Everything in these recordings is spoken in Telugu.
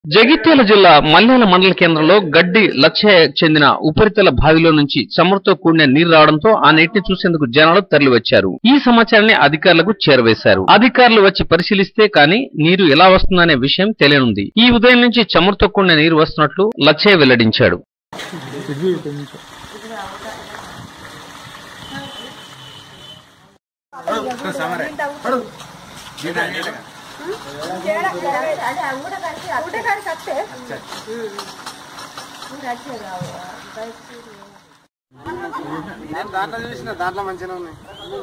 జగిత్యాల జిల్లా మల్యాల మండల కేంద్రంలో గడ్డి లక్ష్య చెందిన ఉపరితల బావిలో నుంచి చమురుతో కూడిన నీరు రావడంతో ఆ నీటిని చూసేందుకు జనాలు తరలివచ్చారు ఈ సమాచారాన్ని అధికారులకు చేరవేశారు అధికారులు వచ్చి పరిశీలిస్తే కానీ నీరు ఎలా వస్తుందనే విషయం తెలియనుంది ఈ ఉదయం నుంచి చమురుతో కూడిన నీరు వస్తున్నట్లు లచ్చయ్య వెల్లడించాడు నేను దాంట్లో చూసిన దాంట్లో మంచిగా ఉన్నాయి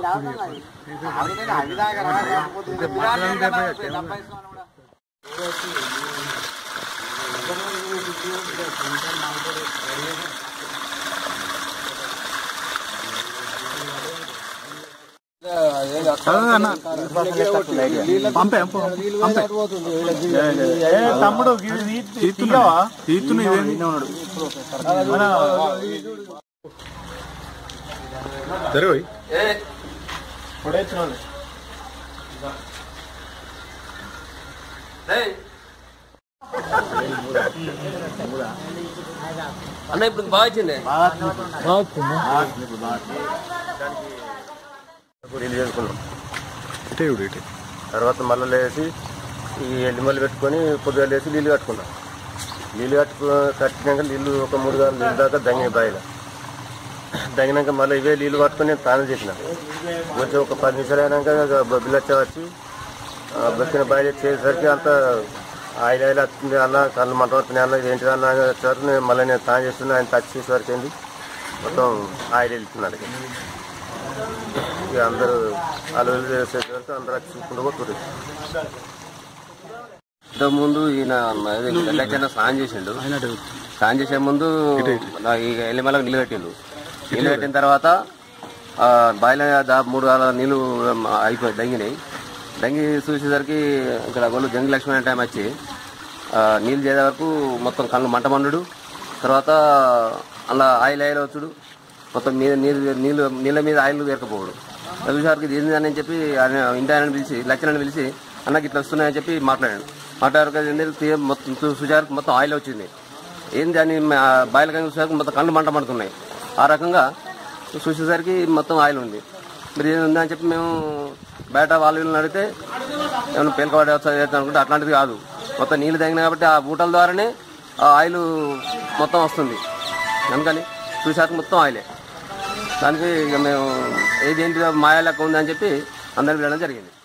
అవి దాకా రా, కాకపోతే ఇది బిర్యానీ కదా, డబ్బా ఇస్తున్నాను కూడా. పంపే పంపే ఏ తమ్ముడు తీస్తున్నావా తీస్తున్నా ఇదేంది మన జరగోయ్ అన్న ఇప్పుడు బాగా వచ్చింది నీళ్ళు చేసుకున్నాం ఇటే చూడు ఇటే తర్వాత మళ్ళీ లేచి ఈ ఎల్లిమల్లి పెట్టుకొని పొద్దుగా లేచి నీళ్ళు కట్టుకున్నాం నీళ్ళు కట్టుకు కట్టినాక నీళ్ళు ఒక మూడు గారు నీళ్ళు దాకా దంగిన బాయిలో దంగినాక మళ్ళీ ఇవే నీళ్ళు పట్టుకొని నేను తాను చెప్పిన వచ్చి ఒక పది నిమిషాలు అయినాక బొబ్బిలచ్చ వచ్చి ఆ, బొక్కిన బాయిలు చేసేసరికి అంత ఆయిల్ ఆయిల్ వస్తుంది అన్న కళ్ళు మంట వస్తుంది అన్న ఇది ఏంటిది అన్న వచ్చారు నేను మళ్ళీ నేను తాను చేస్తున్నా ఆయన టచ్ చేసేసరికి ఏంది మొత్తం ఆయిల్ వెళ్తున్నాడు ఇక. ఇక అందరూ అలవలు చేసే వరకు అందరూ వచ్చి చూసుకుంటూ పోతున్నారు ఇంతకుముందు ఈయన ఎల్లకైనా స్నానం చేసిండు స్నానం చేసే ముందు నా ఈ ఎల్లిమలకు నీళ్ళు కట్టిండు నీళ్ళు కట్టిన తర్వాత ఆ, బాయిలో దా మూడు వేల నీళ్ళు అయిపోయి దంగినాయి దంగి చూసేసరికి ఇక్కడ వాళ్ళు జంగి లక్ష్మీ అనే టైం వచ్చి ఆ, నీళ్ళు చేసే వరకు మొత్తం కళ్ళు మంట మండుడు తర్వాత అలా ఆయిల్ ఆయిల్ వచ్చుడు మొత్తం మీద నీళ్ళు నీళ్ళు నీళ్ళ మీద ఆయిల్ వేరకపోవడు చూసేసరికి ఇది ఏంది అని చెప్పి ఆయన ఇంటి ఆయన పిలిచి లక్ష్మణ్ పిలిచి అన్నకి ఇట్లా వస్తున్నాయని చెప్పి మాట్లాడాడు మాట్లాడారు ఏంది తీ- మొత్తం చూసేసరికి మొత్తం ఆయిల్ వచ్చింది ఏంది అని బాయిల కానీ చూసేసరికి మొత్తం కళ్ళు మంట మండుతున్నాయి ఆ రకంగా చూసేసరికి మొత్తం ఆయిల్ ఉంది మరి ఏది ఉందని చెప్పి మేము బయట వాళ్ళు వీళ్ళని అడిగితే ఏమైనా పేలకవాడే వస్తుంది అనుకుంటే అట్లాంటిది కాదు మొత్తం నీళ్ళు తగిన కాబట్టి ఆ బూటల ద్వారానే ఆ ఆయిల్ మొత్తం వస్తుంది అందుకని చూసాక మొత్తం ఆయిలే దానికి ఇక మేము ఏదేంటి మాయ లెక్క ఉందని చెప్పి అందరికి వెళ్ళడం జరిగింది